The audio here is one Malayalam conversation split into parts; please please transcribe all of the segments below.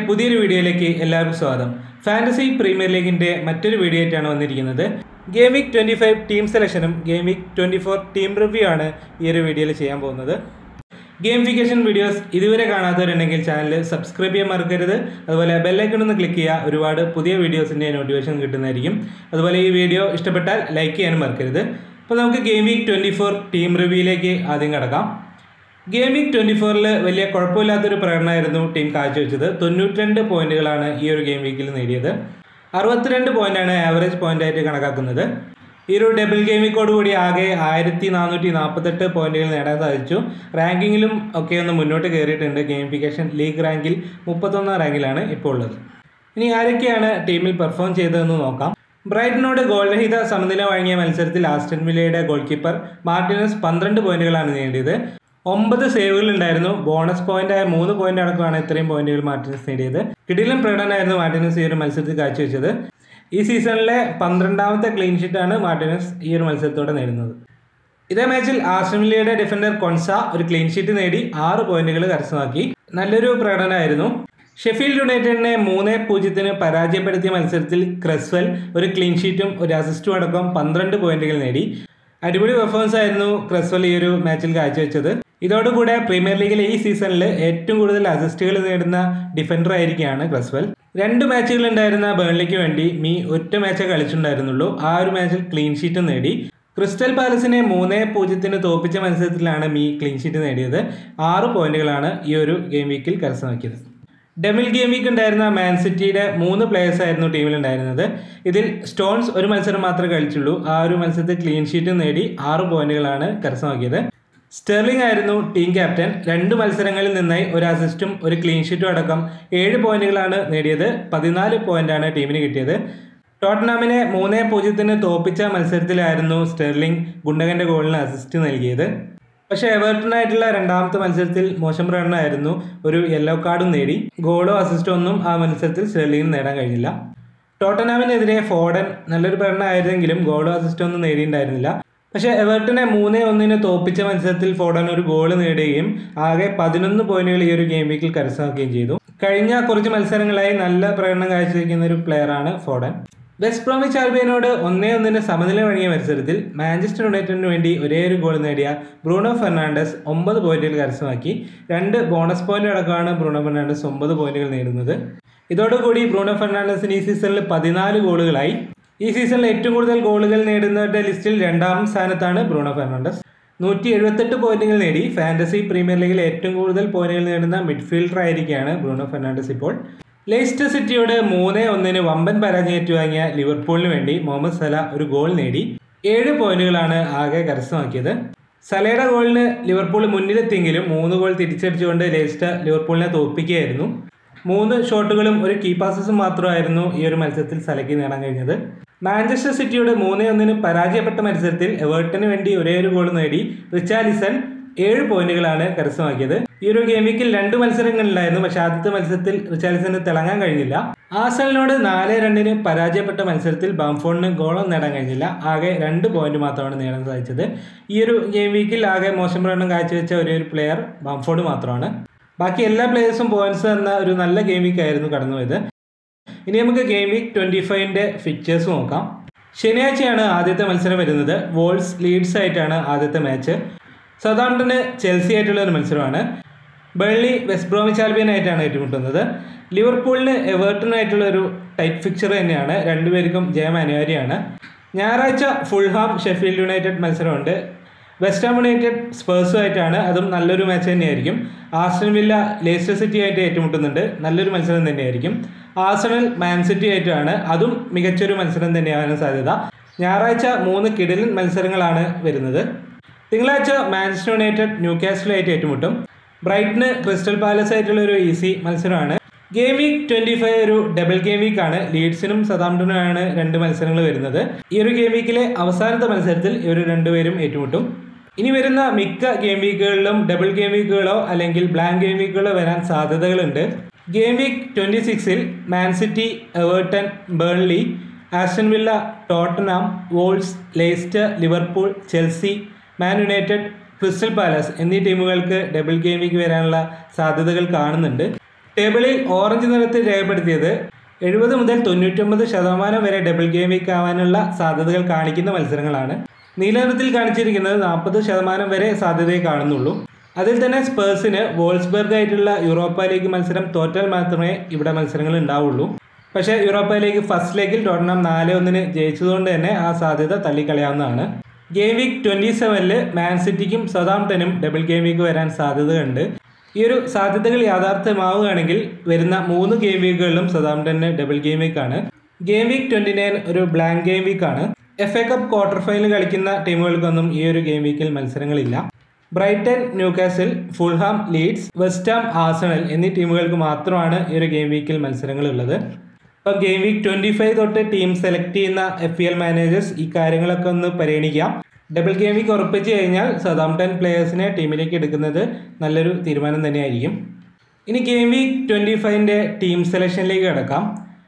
പുതിയൊരു വീഡിയോയിലേക്ക് എല്ലാവർക്കും സ്വാഗതം ഫാന്റസി പ്രീമിയർ ലീഗിന്റെ മറ്റൊരു വീഡിയോ ആയിട്ടാണ് വന്നിരിക്കുന്നത് game week twenty five team സെലക്ഷനും game week twenty four team review ആണ് ഈ ഒരു വീഡിയോയിൽ ചെയ്യാൻ പോകുന്നത് ഗെയിമിഫിക്കേഷൻ വീഡിയോസ് ഇതുവരെ കാണാത്തവരുണ്ടെങ്കിൽ ചാനൽ സബ്സ്ക്രൈബ് ചെയ്യാൻ മറക്കരുത് അതുപോലെ ബെല്ലൈക്കൺ ഒന്ന് ക്ലിക്ക് ചെയ്യുക ഒരുപാട് പുതിയ വീഡിയോസിൻ്റെ നോട്ടിഫിക്കേഷൻ കിട്ടുന്നതായിരിക്കും അതുപോലെ ഈ വീഡിയോ ഇഷ്ടപ്പെട്ടാൽ ലൈക്ക് ചെയ്യാനും മറക്കരുത് അപ്പോൾ നമുക്ക് game week twenty four team റിവ്യൂയിലേക്ക് ആദ്യം കിടക്കാം ഗെയിം വീക്ക് ട്വൻറ്റി ഫോറിൽ വലിയ കുഴപ്പമില്ലാത്തൊരു പ്രകടനമായിരുന്നു ടീം കാഴ്ചവെച്ചത് തൊണ്ണൂറ്റിരണ്ട് പോയിന്റുകളാണ് ഈ ഒരു ഗെയിം വീക്കിൽ നേടിയത് അറുപത്തിരണ്ട് പോയിന്റാണ് ആവറേജ് പോയിന്റ് ആയിട്ട് കണക്കാക്കുന്നത് ഈ ഒരു ഡബിൾ ഗെയിം വീക്കോട് കൂടി ആകെ ആയിരത്തി നാനൂറ്റി നാൽപ്പത്തെട്ട് പോയിന്റുകൾ നേടാൻ സാധിച്ചു റാങ്കിങ്ങിലും ഒക്കെ ഒന്ന് മുന്നോട്ട് കയറിയിട്ടുണ്ട് ഗെയിമിഫിക്കേഷൻ ലീഗ് റാങ്കിൽ മുപ്പത്തൊന്നാം റാങ്കിലാണ് ഇപ്പോൾ ഉള്ളത് ഇനി ആരൊക്കെയാണ് ടീമിൽ പെർഫോം ചെയ്തതെന്ന് നോക്കാം ബ്രൈറ്റനോട് ഗോൾ രഹിത സമനില വഴങ്ങിയ മത്സരത്തിൽ ആസ്റ്റൺ വില്ലയുടെ ഗോൾ കീപ്പർ മാർട്ടിനസ് പന്ത്രണ്ട് പോയിന്റുകളാണ് നേടിയത് ഒമ്പത് സേവുകൾ ഉണ്ടായിരുന്നു ബോണസ് പോയിന്റ് ആയ മൂന്ന് പോയിന്റ് അടക്കമാണ് ഇത്രയും പോയിന്റുകൾ മാർട്ടിനസ് നേടിയത് കിടിലൻ പ്രകടനമായിരുന്നു മാർട്ടിനസ് ഈ ഒരു മത്സരത്തിൽ കാഴ്ചവെച്ചത് ഈ സീസണിലെ പന്ത്രണ്ടാമത്തെ ക്ലീൻ ഷീറ്റാണ് മാർട്ടിനസ് ഈ ഒരു മത്സരത്തോടെ നേടുന്നത് ഇതേ മാച്ചിൽ ആസ്ട്രേലിയയുടെ ഡിഫൻഡർ കൊൺസ ഒരു ക്ലീൻ ഷീറ്റ് നേടി ആറ് പോയിന്റുകൾ കരസ്ഥമാക്കി നല്ലൊരു പ്രകടനമായിരുന്നു ഷെഫീൽഡ് യുണൈറ്റഡിനെ മൂന്ന് പൂജ്യത്തിന് പരാജയപ്പെടുത്തിയ മത്സരത്തിൽ ക്രെസ്വൽ ഒരു ക്ലീൻ ഷീറ്റും ഒരു അസിസ്റ്റും അടക്കം പന്ത്രണ്ട് പോയിന്റുകൾ നേടി അടിപൊളി പെർഫോമൻസ് ആയിരുന്നു ക്രെസ്വൽ ഈ ഒരു മാച്ചിൽ കാഴ്ചവെച്ചത് ഇതോടുകൂടെ പ്രീമിയർ ലീഗിലെ ഈ സീസണിൽ ഏറ്റവും കൂടുതൽ അസിസ്റ്റുകൾ നേടുന്ന ഡിഫൻഡർ ആയിരിക്കുകയാണ് ക്രെസ്വൽ രണ്ട് മാച്ചുകൾ ഉണ്ടായിരുന്ന ബേൺലിക്ക് വേണ്ടി മീ ഒറ്റ മാച്ചേ കളിച്ചിട്ടുണ്ടായിരുന്നുള്ളൂ ആ ഒരു മാച്ചിൽ ക്ലീൻ ഷീറ്റ് നേടി ക്രിസ്റ്റൽ പാലസിനെ മൂന്ന് പൂജ്യത്തിന് തോപ്പിച്ച മത്സരത്തിലാണ് മീ ക്ലീൻ ഷീറ്റ് നേടിയത് ആറ് പോയിന്റുകളാണ് ഈ ഒരു ഗെയിം വീക്കിൽ കരസ്ഥമാക്കിയത് ഡെമിൽ ഗെയിം വീക്ക് ഉണ്ടായിരുന്ന മാൻ സിറ്റിയുടെ മൂന്ന് പ്ലേയേഴ്സ് ആയിരുന്നു ടീമിൽ ഉണ്ടായിരുന്നത് ഇതിൽ സ്റ്റോൺസ് ഒരു മത്സരം മാത്രമേ കളിച്ചുള്ളൂ ആ ഒരു മത്സരത്തിൽ ക്ലീൻ ഷീറ്റ് നേടി ആറ് പോയിന്റുകളാണ് കരസ്ഥമാക്കിയത് സ്റ്റെർലിംഗ് ആയിരുന്നു ടീം ക്യാപ്റ്റൻ രണ്ട് മത്സരങ്ങളിൽ നിന്നായി ഒരു അസിസ്റ്റും ഒരു ക്ലീൻ ഷീറ്റും അടക്കം ഏഴ് പോയിന്റുകളാണ് നേടിയത് പതിനാല് പോയിന്റാണ് ടീമിന് കിട്ടിയത് ടോട്ടനാമിനെ മൂന്ന് പൂജ്യത്തിന് തോപ്പിച്ച മത്സരത്തിലായിരുന്നു സ്റ്റെർലിംഗ് ഗുണ്ടകന്റെ ഗോളിന് അസിസ്റ്റ് നൽകിയത് പക്ഷേ എവേർട്ടനായിട്ടുള്ള രണ്ടാമത്തെ മത്സരത്തിൽ മോശം പ്രകടനമായിരുന്നു ഒരു യെല്ലോ കാർഡും നേടി ഗോളോ അസിസ്റ്റോ ഒന്നും ആ മത്സരത്തിൽ സ്റ്റെർലിംഗിന് നേടാൻ കഴിഞ്ഞില്ല ടോട്ടനാമിനെതിരെ ഫോഡൻ നല്ലൊരു പ്രകടനമായിരുന്നെങ്കിലും ഗോളോ അസിസ്റ്റോ ഒന്നും നേടിയിട്ടുണ്ടായിരുന്നില്ല പക്ഷേ എവേർട്ടനെ മൂന്നേ ഒന്നിന് തോപ്പിച്ച മത്സരത്തിൽ ഫോഡൻ ഒരു ഗോൾ നേടുകയും ആകെ പതിനൊന്ന് പോയിന്റുകൾ ഈ ഒരു ഗെയിം വീക്കിൽ കരസ്ഥമാക്കുകയും ചെയ്തു കഴിഞ്ഞ കുറച്ച് മത്സരങ്ങളായി നല്ല പ്രകടനം കാഴ്ചവെക്കുന്ന ഒരു പ്ലെയറാണ് ഫോഡൻ വെസ്റ്റ് പ്രോമിച്ച് ആൽബിയനോട് ഒന്നേ ഒന്നിന് സമനില വഴങ്ങിയ മത്സരത്തിൽ മാഞ്ചസ്റ്റർ യുണൈറ്റഡിന് വേണ്ടി ഒരേ ഒരു ഗോൾ നേടിയ ബ്രൂണോ ഫെർണാണ്ടസ് ഒമ്പത് പോയിന്റുകൾ കരസ്ഥമാക്കി രണ്ട് ബോണസ് പോയിന്റ് അടക്കമാണ് ബ്രൂണോ ഫെർണാണ്ടസ് ഒമ്പത് പോയിന്റുകൾ നേടുന്നത് ഇതോടുകൂടി ബ്രൂണോ ഫെർണാണ്ടസിന് ഈ സീസണിൽ പതിനാല് ഗോളുകളായി ഈ സീസണിൽ ഏറ്റവും കൂടുതൽ ഗോളുകൾ നേടുന്നവരുടെ ലിസ്റ്റിൽ രണ്ടാം സ്ഥാനത്താണ് ബ്രൂണോ ഫെർണാണ്ടസ് നൂറ്റി എഴുപത്തെട്ട് പോയിന്റുകൾ നേടി ഫാന്റസി പ്രീമിയർ ലീഗിൽ ഏറ്റവും കൂടുതൽ പോയിന്റുകൾ നേടുന്ന മിഡ്ഫീൽഡർ ആയിരിക്കുകയാണ് ബ്രൂണോ ഫെർണാണ്ടസ് ഇപ്പോൾ ലെയ്സ്റ്റർ സിറ്റിയോട് മൂന്ന് ഒന്നിന് വമ്പൻ പരാജയം ഏറ്റുവാങ്ങിയ ലിവർപൂളിന് വേണ്ടി മുഹമ്മദ് സല ഒരു ഗോൾ നേടി ഏഴ് പോയിന്റുകളാണ് ആകെ കരസ്ഥമാക്കിയത് സലയുടെ ഗോളിന് ലിവർപൂൾ മുന്നിലെത്തിയെങ്കിലും മൂന്ന് ഗോൾ തിരിച്ചടിച്ചുകൊണ്ട് ലെയ്സ്റ്റർ ലിവർപൂളിനെ തോൽപ്പിക്കുകയായിരുന്നു മൂന്ന് ഷോട്ടുകളും ഒരു കീ പാസസും മാത്രമായിരുന്നു ഈ ഒരു മത്സരത്തിൽ സലയ്ക്ക് നേടാൻ കഴിഞ്ഞത് മാഞ്ചസ്റ്റർ സിറ്റിയുടെ മൂന്ന് ഒന്നിന് പരാജയപ്പെട്ട മത്സരത്തിൽ എവേർട്ടിന് വേണ്ടി ഒരേ ഒരു ഗോൾ നേടി റിച്ചാലിസൺ ഏഴ് പോയിന്റുകളാണ് കരസ്ഥമാക്കിയത് ഈ ഒരു ഗെയിം വീക്കിൽ രണ്ട് മത്സരങ്ങളിലായിരുന്നു പക്ഷെ ആദ്യത്തെ മത്സരത്തിൽ റിച്ചാലിസന് തിളങ്ങാൻ കഴിഞ്ഞില്ല ആസലിനോട് നാല് രണ്ടിന് പരാജയപ്പെട്ട മത്സരത്തിൽ ബാംഫോണിന് ഗോളം നേടാൻ കഴിഞ്ഞില്ല ആകെ രണ്ട് പോയിന്റ് മാത്രമാണ് നേടാൻ സാധിച്ചത് ഈ ഒരു ഗെയിം വീക്കിൽ ആകെ മോശം പ്രകടനം കാഴ്ചവെച്ച ഒരേ ഒരു പ്ലെയർ ബാംഫോർഡ് മാത്രമാണ് ബാക്കി എല്ലാ പ്ലേയേഴ്സും പോയിന്റ്സ് എന്ന ഒരു നല്ല ഗെയിം വീക്ക് ആയിരുന്നു കടന്നുപോയത് ഇനി നമുക്ക് ഗെയിം വീക്ക് ട്വന്റി ഫൈവിന്റെ ഫിക്ചേഴ്സ് നോക്കാം ശനിയാഴ്ചയാണ് ആദ്യത്തെ മത്സരം വരുന്നത് വോൾസ് ലീഡ്സ് ആയിട്ടാണ് ആദ്യത്തെ മാച്ച് സൗതാംപ്ടന് ചെൽസി ആയിട്ടുള്ള ഒരു മത്സരമാണ് ബേർലി വെസ്റ്റ് ബ്രോമിച്ച് ആൽബിയൻ ആയിട്ടാണ് ഏറ്റുമുട്ടുന്നത് ലിവർപൂളിന് എവേർട്ടനായിട്ടുള്ള ഒരു ടൈറ്റ് ഫിക്ചർ തന്നെയാണ് രണ്ടുപേർക്കും ജയം അനിവാര്യമാണ് ഞായറാഴ്ച ഫുൾഹാം ഷെഫീൽഡ് യുണൈറ്റഡ് മത്സരമുണ്ട് വെസ്റ്റ് ഹാം യുണൈറ്റഡ് സ്പേഴ്സുമായിട്ടാണ് അതും നല്ലൊരു മാച്ച് തന്നെയായിരിക്കും ആസ്റ്റൺ വില്ല ലേസ്റ്റർ സിറ്റി ആയിട്ട് ഏറ്റുമുട്ടുന്നുണ്ട് നല്ലൊരു മത്സരം തന്നെയായിരിക്കും ആസണൽ മാൻ സിറ്റി ആയിട്ടാണ് അതും മികച്ചൊരു മത്സരം തന്നെയാവാനും സാധ്യത ഞായറാഴ്ച മൂന്ന് കിടിലൻ മത്സരങ്ങളാണ് വരുന്നത് തിങ്കളാഴ്ച മാഞ്ചസ്റ്റർ യുണൈറ്റഡ് ന്യൂ കാസ്റ്റിലായിട്ട് ഏറ്റുമുട്ടും ബ്രൈറ്റന് ക്രിസ്റ്റൽ പാലസ് ആയിട്ടുള്ള ഒരു ഈസി മത്സരമാണ് ഗെയിം വീക്ക് ട്വന്റി ഫൈവ് ഒരു ഡബിൾ ഗെയിം വീക്ക് ആണ് ലീഡ്സിനും സതാംപ്ടനുമാണ് രണ്ട് മത്സരങ്ങൾ വരുന്നത് ഈ ഒരു ഗെയിം വീക്കിലെ അവസാനത്തെ മത്സരത്തിൽ ഇവർ രണ്ടുപേരും ഏറ്റുമുട്ടും ഇനി വരുന്ന മിക്ക ഗെയിം വീക്കുകളിലും ഡബിൾ ഗെയിം വീക്കുകളോ അല്ലെങ്കിൽ ബ്ലാങ്ക് ഗെയിം വീക്കുകളോ വരാൻ സാധ്യതകളുണ്ട് ഗെയിം വീക്ക് ട്വന്റി സിക്സിൽ Man City Everton Burnley Aston Villa Tottenham Wolves Leicester Liverpool Chelsea Man United Crystal Palace എന്നീ ടീമുകൾക്ക് ഡബിൾ ഗെയിം വീക്ക് വരാനുള്ള സാധ്യതകൾ കാണുന്നുണ്ട് ടേബിളിൽ ഓറഞ്ച് നിറത്തിൽ രേഖപ്പെടുത്തിയത് എഴുപത് മുതൽ തൊണ്ണൂറ്റൊമ്പത് ശതമാനം വരെ ഡബിൾ ഗെയിം വീക്ക് ആവാനുള്ള സാധ്യതകൾ കാണിക്കുന്ന മത്സരങ്ങളാണ് നീലനിറത്തിൽ കാണിച്ചിരിക്കുന്നത് നാൽപ്പത് ശതമാനം വരെ സാധ്യതയെ കാണുന്നുള്ളൂ അതിൽ തന്നെ സ്പേഴ്സിന് വോൾസ്ബർഗ് ആയിട്ടുള്ള യൂറോപ്പ ലീഗ് മത്സരം തോറ്റാൽ മാത്രമേ ഇവിടെ മത്സരങ്ങൾ ഉണ്ടാവുള്ളൂ പക്ഷേ യൂറോപ്പ ലീഗ് ഫസ്റ്റ് ലെഗിൽ ടോട്ടനം നാല് ഒന്നിന് ജയിച്ചതുകൊണ്ട് തന്നെ ആ സാധ്യത തള്ളിക്കളയാവുന്നതാണ് ഗെയിം വീക്ക് ട്വൻറ്റി സെവനിൽ മാൻ സിറ്റിക്കും സതാംപ്ടനും ഡബിൾ ഗെയിം വീക്ക് വരാൻ സാധ്യതയുണ്ട് ഈ ഒരു സാധ്യതകൾ യാഥാർത്ഥ്യമാവുകയാണെങ്കിൽ വരുന്ന മൂന്ന് ഗെയിം വീക്കുകളിലും സതാംപ്ടന് ഡബിൾ ഗെയിം വീക്ക് ആണ് ഗെയിം വീക്ക് ട്വൻറ്റി നയൻ ഒരു ബ്ലാങ്ക് ഗെയിം വീക്ക് ആണ് F A cup quarter final കളിക്കുന്ന ടീമുകൾക്കൊന്നും ഈ ഒരു ഗെയിം വീക്കിൽ മത്സരങ്ങളില്ല Brighton Newcastle Fulham Leeds West Ham Arsenal എന്നീ ടീമുകൾക്ക് മാത്രമാണ് ഈ ഒരു ഗെയിം വീക്കിൽ മത്സരങ്ങൾ ഉള്ളത് ഇപ്പം ഗെയിം വീക്ക് ട്വൻറ്റി ഫൈവ് തൊട്ട് ടീം സെലക്ട് ചെയ്യുന്ന എഫ് പി എൽ മാനേജേഴ്സ് ഈ കാര്യങ്ങളൊക്കെ ഒന്ന് പരിഗണിക്കാം ഡബിൾ ഗെയിം വീക്ക് ഉറപ്പിച്ച് കഴിഞ്ഞാൽ സതാംപ്ടൺ പ്ലേയേഴ്സിനെ ടീമിലേക്ക് എടുക്കുന്നത് നല്ലൊരു തീരുമാനം തന്നെയായിരിക്കും ഇനി ഗെയിം വീക്ക് ട്വൻറ്റി ഫൈവിൻ്റെ ടീം സെലക്ഷനിലേക്ക് കിടക്കാം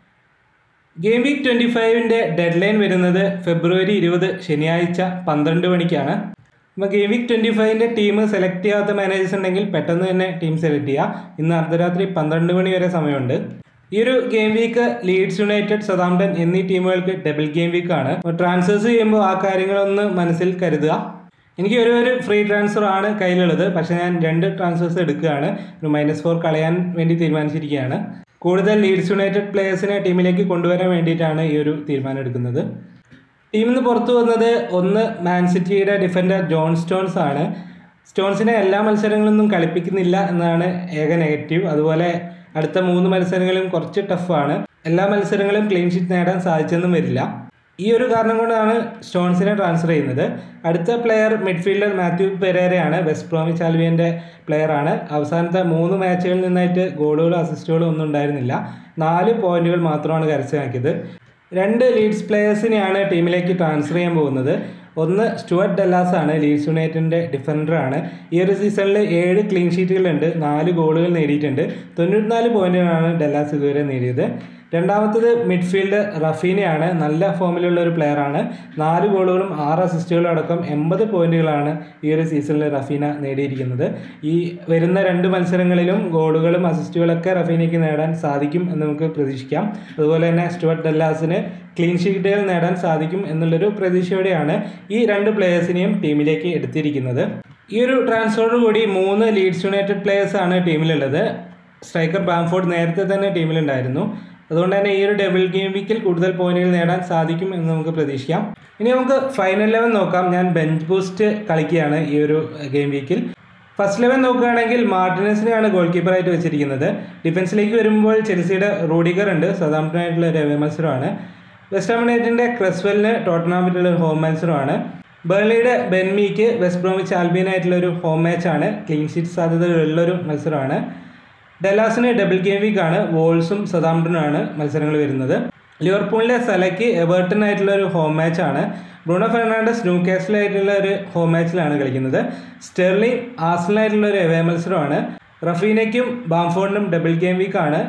ഗെയിം വീക്ക് ട്വൻറ്റി ഫൈവിൻ്റെ ഡെഡ് ലൈൻ വരുന്നത് ഫെബ്രുവരി ഇരുപത് ശനിയാഴ്ച പന്ത്രണ്ട് മണിക്കാണ് അപ്പോൾ ഗെയിം വീക്ക് ട്വൻറ്റി ഫൈവിൻ്റെ ടീം സെലക്ട് ചെയ്യാത്ത മാനേജേഴ്സ് ഉണ്ടെങ്കിൽ പെട്ടെന്ന് തന്നെ ടീം സെലക്ട് ചെയ്യുക ഇന്ന് അർദ്ധരാത്രി പന്ത്രണ്ട് മണി വരെ സമയമുണ്ട് ഈ ഒരു game week Leeds United Southampton എന്നീ ടീമുകൾക്ക് ഡബിൾ ഗെയിം വീക്ക് ആണ് ട്രാൻസ്ഫേഴ്സ് ചെയ്യുമ്പോൾ ആ കാര്യങ്ങളൊന്ന് മനസ്സിൽ കരുതുക എനിക്ക് ഒരു ഒരു ഫ്രീ ട്രാൻസ്ഫർ ആണ് കയ്യിലുള്ളത് പക്ഷേ ഞാൻ രണ്ട് ട്രാൻസ്ഫേഴ്സ് എടുക്കുകയാണ് ഒരു മൈനസ് ഫോർ കളയാൻ വേണ്ടി തീരുമാനിച്ചിരിക്കുകയാണ് കൂടുതൽ ലീഡ്സ് യുണൈറ്റഡ് പ്ലേയേഴ്സിനെ ടീമിലേക്ക് കൊണ്ടുവരാൻ വേണ്ടിയിട്ടാണ് ഈ ഒരു തീരുമാനം എടുക്കുന്നത് ടീമിൽ നിന്ന് പുറത്തു വന്നത് ഒന്ന് മാൻ സിറ്റിയുടെ ഡിഫൻഡർ ജോൺ സ്റ്റോൺസ് ആണ് സ്റ്റോൺസിനെ എല്ലാ മത്സരങ്ങളൊന്നും കളിപ്പിക്കുന്നില്ല എന്നതാണ് ഏക നെഗറ്റീവ് അതുപോലെ അടുത്ത മൂന്ന് മത്സരങ്ങളും കുറച്ച് ടഫാണ് എല്ലാ മത്സരങ്ങളും ക്ലീൻ ഷീറ്റ് നേടാൻ സാധിച്ചെന്നും വരില്ല ഈ ഒരു കാരണം കൊണ്ടാണ് സ്റ്റോൺസിനെ ട്രാൻസ്ഫർ ചെയ്യുന്നത് അടുത്ത പ്ലെയർ മിഡ്ഫീൽഡർ മാത്യു പെരേരയാണ് വെസ്റ്റ് പ്രോമിച്ച് ആൽവിയൻ്റെ പ്ലെയറാണ് അവസാനത്തെ മൂന്ന് മാച്ചുകളിൽ നിന്നായിട്ട് ഗോളുകളും അസിസ്റ്റുകളും ഒന്നും ഉണ്ടായിരുന്നില്ല നാല് പോയിന്റുകൾ മാത്രമാണ് കരസ്ഥമാക്കിയത് രണ്ട് ലീഡ്സ് പ്ലേയേഴ്സിനെയാണ് ടീമിലേക്ക് ട്രാൻസ്ഫർ ചെയ്യാൻ പോകുന്നത് ഒന്ന് സ്റ്റുവർട്ട് ഡെല്ലാസ് ആണ് ലീഡ്സ് യുണൈറ്റഡിൻ്റെ ഡിഫൻഡറാണ് ഈ ഒരു സീസണിൽ ഏഴ് ക്ലീൻ ഷീറ്റുകളുണ്ട് നാല് ഗോളുകൾ നേടിയിട്ടുണ്ട് തൊണ്ണൂറ്റിനാല് പോയിന്റുകളാണ് ഡെല്ലാസ് ഇതുവരെ നേടിയത് രണ്ടാമത്തത് മിഡ്ഫീൽഡ് റഫീനയാണ് നല്ല ഫോമിലുള്ള ഒരു പ്ലെയറാണ് നാല് ഗോളുകളും ആറ് അസിസ്റ്റുകളും അടക്കം എൺപത് പോയിന്റുകളാണ് ഈ ഒരു സീസണിൽ റഫീന നേടിയിരിക്കുന്നത് ഈ വരുന്ന രണ്ട് മത്സരങ്ങളിലും ഗോളുകളും അസിസ്റ്റുകളൊക്കെ റഫീനയ്ക്ക് നേടാൻ സാധിക്കും എന്ന് നമുക്ക് പ്രതീക്ഷിക്കാം അതുപോലെ തന്നെ സ്റ്റുവർട്ട് ഡെല്ലാസിന് ക്ലീൻ ഷീറ്റുകൾ നേടാൻ സാധിക്കും എന്നുള്ളൊരു പ്രതീക്ഷയോടെയാണ് ഈ രണ്ട് പ്ലേയേഴ്സിനെയും ടീമിലേക്ക് എടുത്തിരിക്കുന്നത് ഈ ഒരു ട്രാൻസ്ഫറോട് കൂടി മൂന്ന് ലീഡ്സ് യുണൈറ്റഡ് പ്ലേയേഴ്സ് ആണ് ടീമിലുള്ളത് സ്ട്രൈക്കർ ബാംഫോർഡ് നേരത്തെ തന്നെ ടീമിലുണ്ടായിരുന്നു അതുകൊണ്ട് തന്നെ ഈ ഒരു ഡബിൾ ഗെയിം വീക്കിൽ കൂടുതൽ പോയിന്റുകൾ നേടാൻ സാധിക്കും എന്ന് നമുക്ക് പ്രതീക്ഷിക്കാം ഇനി നമുക്ക് ഫൈനൽ ലെവൻ നോക്കാം ഞാൻ ബെഞ്ച് ബൂസ്റ്റ് കളിക്കുകയാണ് ഈ ഒരു ഗെയിം വീക്കിൽ ഫസ്റ്റ് ലെവൻ നോക്കുകയാണെങ്കിൽ മാർട്ടിനസിനെയാണ് ഗോൾ കീപ്പറായിട്ട് വെച്ചിരിക്കുന്നത് ഡിഫൻസിലേക്ക് വരുമ്പോൾ ചെൽസിയുടെ റൂഡിഗർ ഉണ്ട് സതാംപ്ടനായിട്ടുള്ള ഒരു അവേ മത്സരമാണ് വെസ്റ്റ് ഹാം യുണൈറ്റഡിൻ്റെ ക്രെസ്വെലിന് ടോട്ടനാമിറ്റുള്ള ഒരു ഹോം മത്സരമാണ് ബേർലിയുടെ ബെൻമിക്ക് വെസ്റ്റ് ബ്രോമിച്ച് ആൽബിയനായിട്ടുള്ള ഒരു ഹോം മാച്ചാണ് ക്ലീൻ ഷീറ്റ് സാധ്യതകളുള്ളൊരു മത്സരമാണ് ഡെലാസിന് ഡബിൾ ഗെയിം വീക്ക് ആണ് വോൾസും സതാംപ്ടനുമാണ് മത്സരങ്ങൾ വരുന്നത് ലിവർപൂളിൻ്റെ സലയ്ക്ക് എവേർട്ടൺ ആയിട്ടുള്ള ഒരു ഹോം മാച്ചാണ് ബ്രൂണോ ഫെർണാണ്ടസ് ന്യൂ കാസിലായിട്ടുള്ള ഒരു ഹോം മാച്ചിലാണ് കളിക്കുന്നത് സ്റ്റെർലിംഗ് ആസ്ലനായിട്ടുള്ള ഒരു എവേ മത്സരമാണ് റഫീനയ്ക്കും ബാംഫോർഡിനും ഡബിൾ ഗെയിം വീക്ക് ആണ്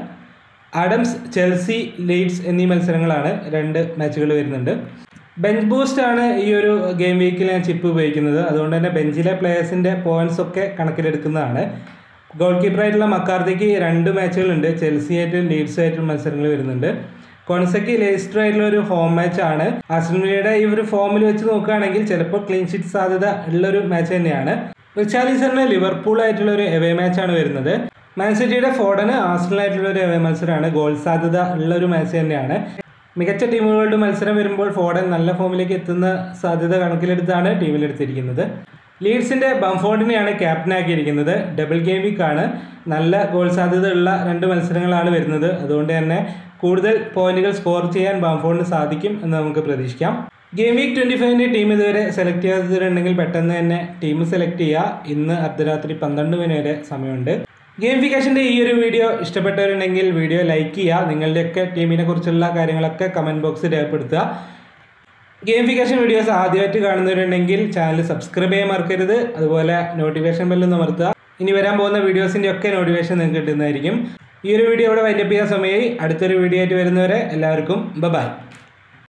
ആഡംസ് ചെൽസി ലീഡ്സ് എന്നീ മത്സരങ്ങളാണ് രണ്ട് മാച്ചുകൾ വരുന്നുണ്ട് ബെഞ്ച് ബൂസ്റ്റ് ആണ് ഈ ഒരു ഗെയിം വീക്കിൽ ഞാൻ ചിപ്പ് ഉപയോഗിക്കുന്നത് അതുകൊണ്ട് തന്നെ ബെഞ്ചിലെ പ്ലേയേഴ്സിൻ്റെ പോയിന്റ്സ് ഒക്കെ കണക്കിലെടുക്കുന്നതാണ് ഗോൾ കീപ്പറായിട്ടുള്ള മക്കാർത്തിക്ക് രണ്ട് മാച്ചുകളുണ്ട് ചെൽസി ആയിട്ടും ലീഡ്സ് ആയിട്ടും മത്സരങ്ങൾ വരുന്നുണ്ട് കോൺസയ്ക്ക് ലേസ്റ്റർ ആയിട്ടുള്ള ഒരു ഹോം മാച്ചാണ് ആസ്ട്രേലിയയുടെ ഈ ഒരു ഫോമിൽ വെച്ച് നോക്കുകയാണെങ്കിൽ ചിലപ്പോൾ ക്ലീൻ ഷീറ്റ് സാധ്യത ഉള്ളൊരു മാച്ച് തന്നെയാണ് റിച്ചാലിസറിന് ലിവർപൂൾ ആയിട്ടുള്ള ഒരു എവേ മാച്ചാണ് വരുന്നത് മാൻ സിറ്റിയുടെ ഫോർഡന് ആസ്ട്രലായിട്ടുള്ള ഒരു എവേ മത്സരമാണ് ഗോൾ സാധ്യത ഉള്ള ഒരു മാച്ച് തന്നെയാണ് മികച്ച ടീമുകളുടെ മത്സരം വരുമ്പോൾ ഫോർഡൻ നല്ല ഫോമിലേക്ക് എത്തുന്ന സാധ്യത കണക്കിലെടുത്താണ് ടീമിലെടുത്തിരിക്കുന്നത് ലീഡ്സിന്റെ ബംഫോർഡിനെയാണ് ക്യാപ്റ്റനാക്കിയിരിക്കുന്നത് ഡബിൾ ഗെയിം വീക്ക് ആണ് നല്ല ഗോൾ സാധ്യത ഉള്ള രണ്ട് മത്സരങ്ങളാണ് വരുന്നത് അതുകൊണ്ട് തന്നെ കൂടുതൽ പോയിന്റുകൾ സ്കോർ ചെയ്യാൻ ബംഫോർഡിന് സാധിക്കും എന്ന് നമുക്ക് പ്രതീക്ഷിക്കാം ഗെയിം വീക്ക് ട്വൻറ്റി ഫൈവിൻ്റെ ടീം ഇതുവരെ സെലക്ട് ചെയ്യാത്തവരുണ്ടെങ്കിൽ പെട്ടെന്ന് തന്നെ ടീം സെലക്ട് ചെയ്യുക ഇന്ന് അർദ്ധരാത്രി പന്ത്രണ്ട് മണി വരെ സമയമുണ്ട് ഗെയിമിഫിക്കേഷൻ്റെ ഈ ഒരു വീഡിയോ ഇഷ്ടപ്പെട്ടവരുണ്ടെങ്കിൽ വീഡിയോ ലൈക്ക് ചെയ്യുക നിങ്ങളുടെയൊക്കെ ടീമിനെ കുറിച്ചുള്ള കാര്യങ്ങളൊക്കെ കമൻറ്റ് ബോക്സിൽ രേഖപ്പെടുത്തുക ഗെയിമിഫിക്കേഷൻ വീഡിയോസ് ആദ്യമായിട്ട് കാണുന്നവരുണ്ടെങ്കിൽ ചാനൽ സബ്സ്ക്രൈബ് ചെയ്യാൻ മറക്കരുത് അതുപോലെ നോട്ടിഫിക്കേഷൻ ബെല്ലൊന്ന് അമർത്തുക ഇനി വരാൻ പോകുന്ന വീഡിയോസിൻ്റെ ഒക്കെ നോട്ടിഫിക്കേഷൻ നിങ്ങൾക്ക് കിട്ടുന്നതായിരിക്കും ഈ ഒരു വീഡിയോ ഇവിടെ വൈൻഡപ്പ് ചെയ്യാൻ സമയമായി അടുത്തൊരു വീഡിയോ ആയിട്ട് വരുന്നവരെ എല്ലാവർക്കും ബൈ